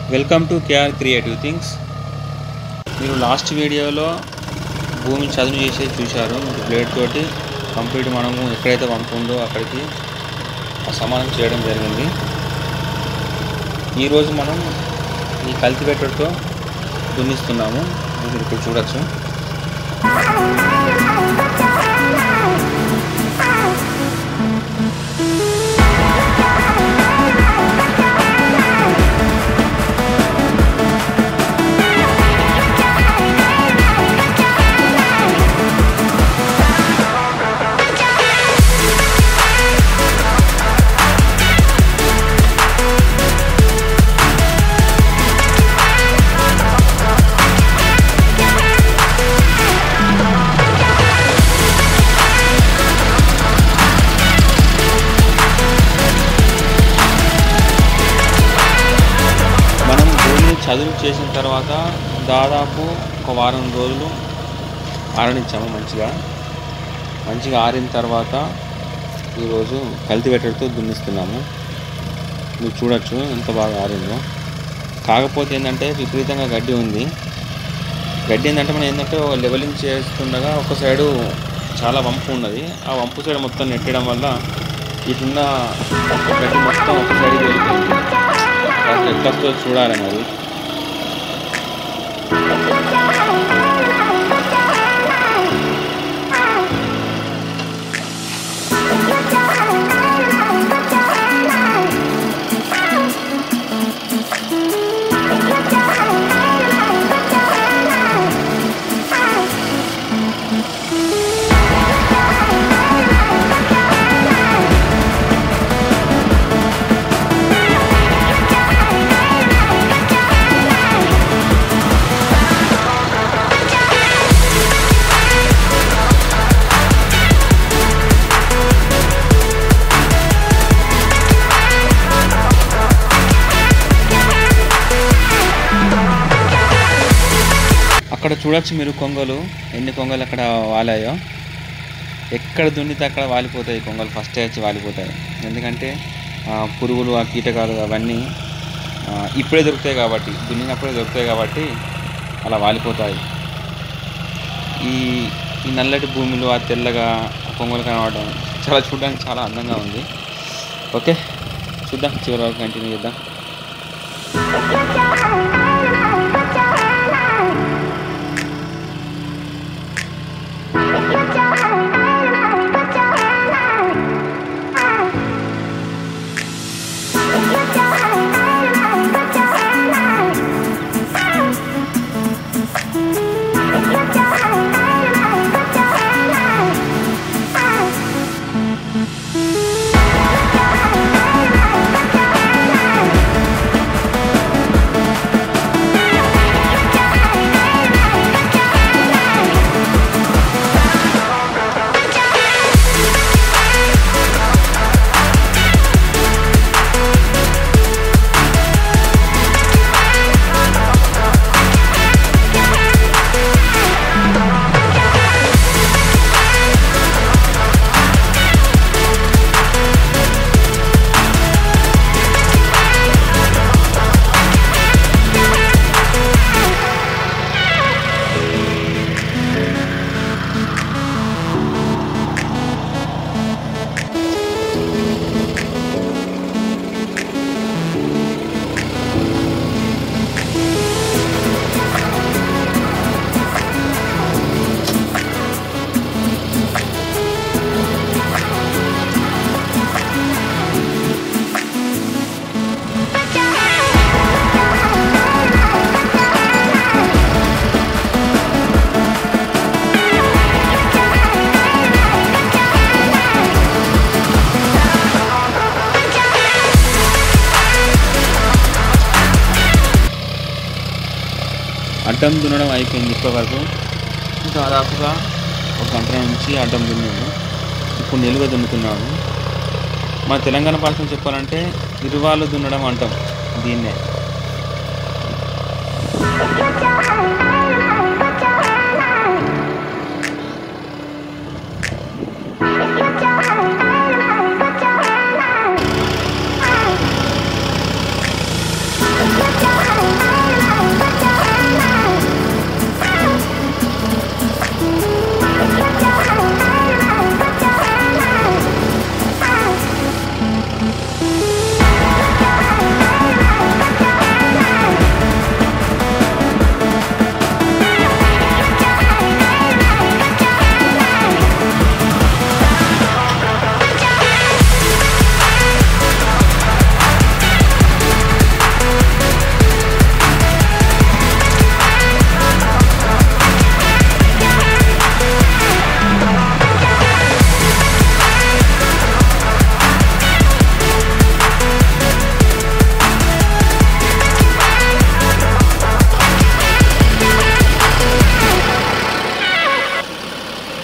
Welcome to K R creative things మీరు last వీడియోలో భూమిని చదును చేసేది చూశారు బ్లేడ్ తోటి కంప్లీట్ మనము ఎక్కడైతే వంపు ఉందో అక్కడికి ఆ సమానం చేయడం జరిగింది ఈరోజు మనం ఈ కల్టివేటర్తో దున్నిస్తున్నాము మీరు ఇక్కడ చూడొచ్చు మనం భూమిని చదును చేసిన తర్వాత దాదాపు ఒక వారం రోజులు ఆరనిచ్చాము మంచిగా మంచిగా ఆరిన తర్వాత ఈరోజు కల్టివేటర్తో దున్నిస్తున్నాము మీరు చూడొచ్చు ఎంత బాగా ఆరిందో కాకపోతే ఏంటంటే విపరీతంగా గడ్డి ఉంది గడ్డి ఏంటంటే మనం ఏంటంటే లెవెలింగ్ చేస్తుండగా ఒక సైడు చాలా వంపు ఉన్నది ఆ వంపు సైడ్ మొత్తం నెట్టడం వల్ల ఇటున్న గడ్డి మొత్తం ఒక సైడ్ వెళ్ళిపోయింది అసలు ఎట్లా వస్తుందో చూడాలి మరి అక్కడ చూడొచ్చు మీరు కొంగలు ఎన్ని కొంగలు అక్కడ వాలాయో ఎక్కడ దున్నితే అక్కడ వాలిపోతాయి కొంగలు ఫస్ట్ వచ్చి వాలిపోతాయి ఎందుకంటే ఆ, పురుగులు ఆ కీటకాలు అవన్నీ ఆ, ఇప్పుడే దొరుకుతాయి కాబట్టి దున్నినప్పుడే దొరుకుతాయి కాబట్టి అలా వాలిపోతాయి ఈ ఈ నల్లటి భూమిలో ఆ తెల్లగా ఆ కొంగలు కనబడడం చాలా చూడడానికి చాలా అందంగా ఉంది ఓకే చూద్దాం చివరి వరకు కంటిన్యూ చేద్దాం అడ్డం దున్నడం అయిపోయింది ఇప్పటి వరకు దాదాపుగా ఒక గంట నుంచి అడ్డం దున్నాము ఇప్పుడు నిలువ దున్నుతున్నాము మన తెలంగాణ భాషలో చెప్పాలంటే ఇరువాలు దున్నడం అంటాం దీన్నే Thank you.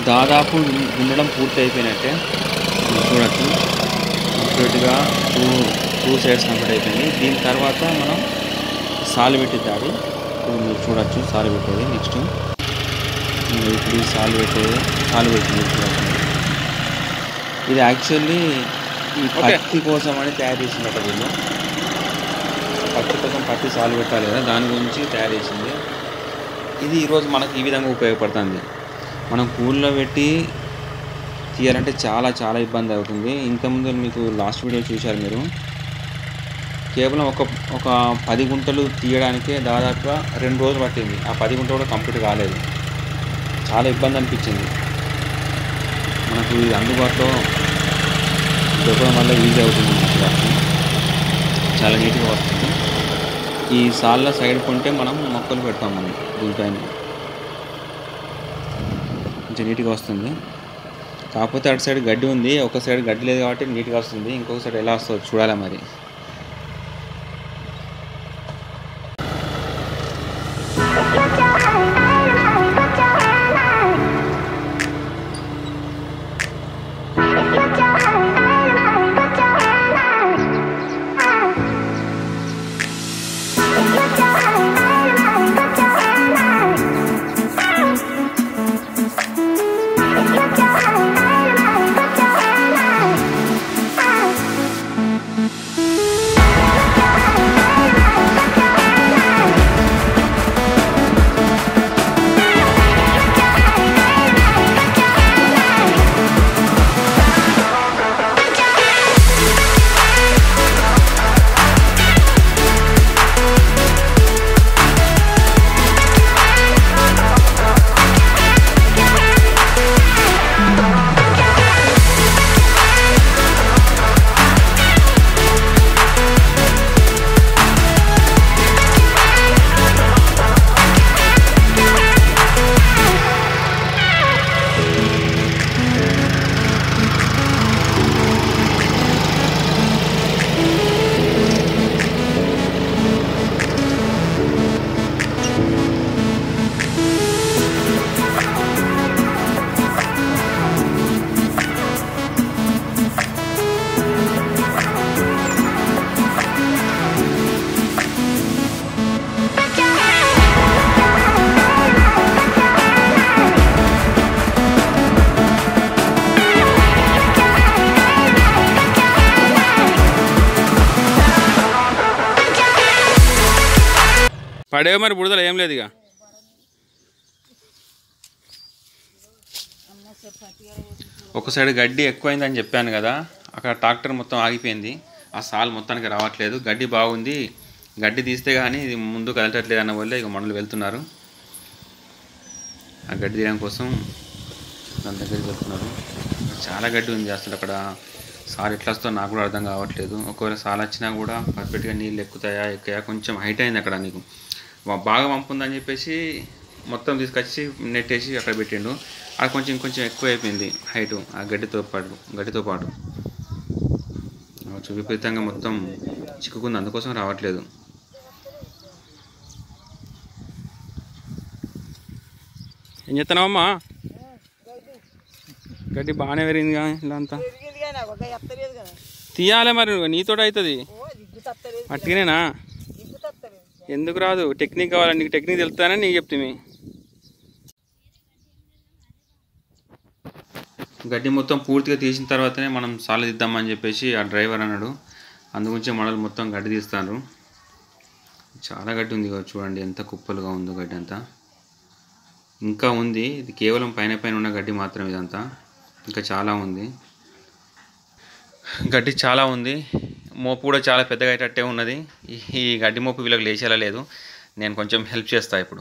దాదాపు దున్నడం పూర్తి అయిపోయినట్టే మీరు చూడొచ్చు కంప్లీట్గా టూ టూ సైడ్స్ కంప్లీట్ అయిపోయింది దీని తర్వాత మనం సాలు పెట్టిద్దాడి ఇప్పుడు మీరు చూడొచ్చు సాలు పెట్టేది నెక్స్ట్ ఇప్పుడు ఈ సాలు పెట్టేది సాలు పెట్టింది చూడొచ్చు ఇది యాక్చువల్లీ ఈ పత్తి కోసం అని తయారు చేసిందట వీళ్ళు పత్తి కోసం పత్తి సాలు పెట్టాలి కదా దాని గురించి తయారు చేసింది ఇది ఈరోజు మనకి ఈ విధంగా ఉపయోగపడుతుంది మనం కూల్లో పెట్టి తీయాలంటే చాలా చాలా ఇబ్బంది అవుతుంది ఇంతకుముందు మీకు లాస్ట్ వీడియో చూశారు మీరు కేవలం ఒక ఒక పది గుంటలు తీయడానికే దాదాపుగా రెండు రోజులు పట్టింది ఆ పది గుంటలు కూడా కంప్లీట్ కాలేదు చాలా ఇబ్బంది అనిపించింది మనకు ఇది అందుబాటులో దొరకడం వల్ల ఈజీ అవుతుంది మనకి వర్క్ చాలా నీట్గా వస్తుంది ఈ సాళ్ళ సైడ్ కొంటే మనం మొక్కలు పెడతాం మనం దీనిపైన కొంచెం నీట్గా వస్తుంది కాకపోతే అటు సైడ్ గడ్డి ఉంది ఒక సైడ్ గడ్డి లేదు కాబట్టి నీట్గా వస్తుంది ఇంకొక సైడ్ ఎలా వస్తుందో చూడాలి మరి పడేవి మరి బుడదలు ఏం లేదు ఇక ఒక సైడ్ గడ్డి ఎక్కువైందని చెప్పాను కదా అక్కడ ట్రాక్టర్ మొత్తం ఆగిపోయింది ఆ సాల్ మొత్తానికి రావట్లేదు గడ్డి బాగుంది గడ్డి తీస్తే కానీ ఇది ముందు కదలట్లేదు అన్న వల్ల ఇక మనలు వెళ్తున్నారు ఆ గడ్డి తీయడం కోసం దాని దగ్గరికి వెళ్తున్నారు చాలా గడ్డి ఉంది అసలు అక్కడ సార్ ఎట్లా వస్తుందో నాకు కూడా అర్థం కావట్లేదు ఒకవేళ సాల్ వచ్చినా కూడా పర్ఫెక్ట్గా నీళ్ళు ఎక్కుతాయా ఎక్కాయా కొంచెం హైట్ అయింది అక్కడ నీకు వా- బాగా వంపు ఉందని చెప్పేసి మొత్తం తీసుకొచ్చి నెట్టేసి అక్కడ పెట్టిండు అది కొంచెం ఇంకొంచెం ఎక్కువ అయిపోయింది హైట్ ఆ గడ్డితో పాటు గడ్డితో పాటు కొంచెం విపరీతంగా మొత్తం చిక్కుకుంది అందుకోసం రావట్లేదు ఏం చెప్తున్నావమ్మా గడ్డి బాగానే పెరిగిందిగా ఇలా అంతా పెరిగింది కానీ ఒక ఎత్తలేదు కదా తీయాలి మరి నీతో అవుతుంది ఓ దిగ్గు తత్తలేదు అట్టుగానేనా దిగ్గు తత్తలేదు ఎందుకు రాదు టెక్నిక్ కావాలి నీకు టెక్నిక్ తెలుస్తానని నీకు చెప్తుంది గడ్డి మొత్తం పూర్తిగా తీసిన తర్వాతనే మనం సాలు తీద్దామని చెప్పేసి ఆ డ్రైవర్ అన్నాడు అందుగురించి మనలు మొత్తం గడ్డి తీస్తాను చాలా గడ్డి ఉంది ఇగో చూడండి ఎంత కుప్పలుగా ఉందో గడ్డి అంతా ఇంకా ఉంది ఇది కేవలం పైన పైన ఉన్న గడ్డి మాత్రం ఇదంతా ఇంకా చాలా ఉంది గడ్డి చాలా ఉంది మోపు కూడా చాలా పెద్దగా అయ్యేటట్టే ఉన్నది ఈ- ఈ గడ్డి మోపు వీళ్ళకి లేచేలా లేదు నేను కొంచెం హెల్ప్ చేస్తా ఇప్పుడు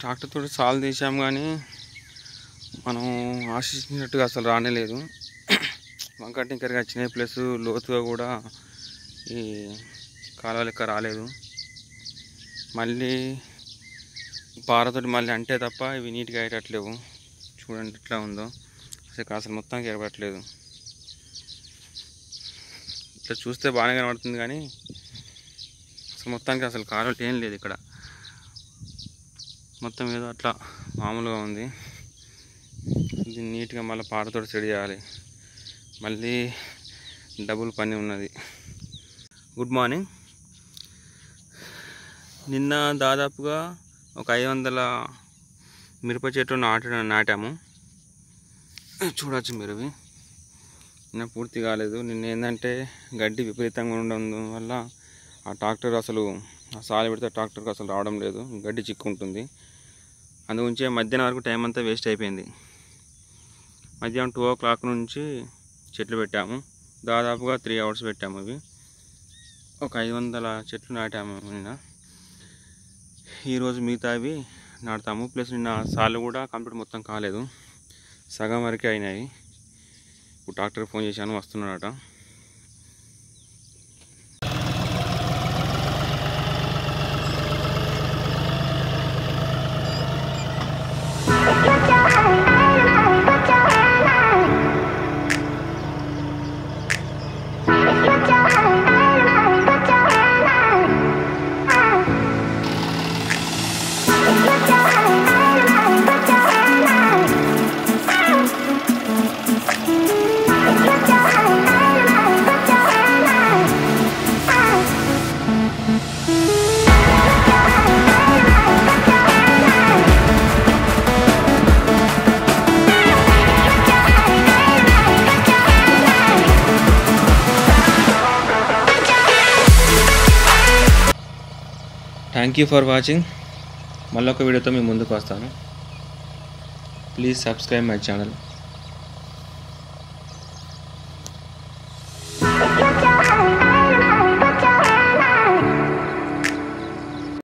ట్రాక్టర్ తోటి సాల్ తీసాం కానీ మనం ఆశించినట్టుగా అసలు రానేలేదు వంకర టింకరగా వచ్చినాయి ప్లస్ లోతుగా కూడా ఈ కాలువ లెక్క రాలేదు మళ్ళీ పారతోటి మళ్ళీ అంటే తప్ప ఇవి నీట్గా అయ్యేటట్లేవు చూడండి ఎట్లా ఉందో అసలు అసలు మొత్తానికి ఎగబట్టలేదు ఇట్లా చూస్తే బాగానే కనబడుతుంది కానీ అసలు మొత్తానికి అసలు కాలువలు ఏం లేదు ఇక్కడ మొత్తం ఏదో అట్లా మామూలుగా ఉంది దీన్ని నీట్గా మళ్ళీ పారతోటి సెడి చేయాలి మళ్ళీ డబుల్ పని ఉన్నది గుడ్ మార్నింగ్ నిన్న దాదాపుగా ఒక ఐదు వందల మిరప చెట్లు నాట నాటాము చూడొచ్చు మీరు ఇవి నిన్న పూర్తి కాలేదు నిన్న ఏంటంటే గడ్డి విపరీతంగా ఉండడం వల్ల ఆ ట్రాక్టర్ అసలు ఆ సాలి పెడితే ట్రాక్టర్కి అసలు రావడం లేదు గడ్డి చిక్కుంటుంది అందుగురించే మధ్యాహ్నం వరకు టైం అంతా వేస్ట్ అయిపోయింది మధ్యాహ్నం టూ ఓ క్లాక్ నుంచి చెట్లు పెట్టాము దాదాపుగా త్రీ అవర్స్ పెట్టాము ఇవి ఒక ఐదు వందల చెట్లు నాటాము నిన్న ఈరోజు మిగతావి నాటుతాము ప్లస్ నిన్న సార్లు కూడా కంప్లీట్ మొత్తం కాలేదు సగం వరకే అయినాయి ఇప్పుడు డాక్టర్ ఫోన్ చేశాను వస్తున్నాడట థ్యాంక్ యూ ఫర్ వాచింగ్ మళ్ళొక వీడియోతో మీ ముందుకు వస్తాను ప్లీజ్ సబ్స్క్రైబ్ మై ఛానల్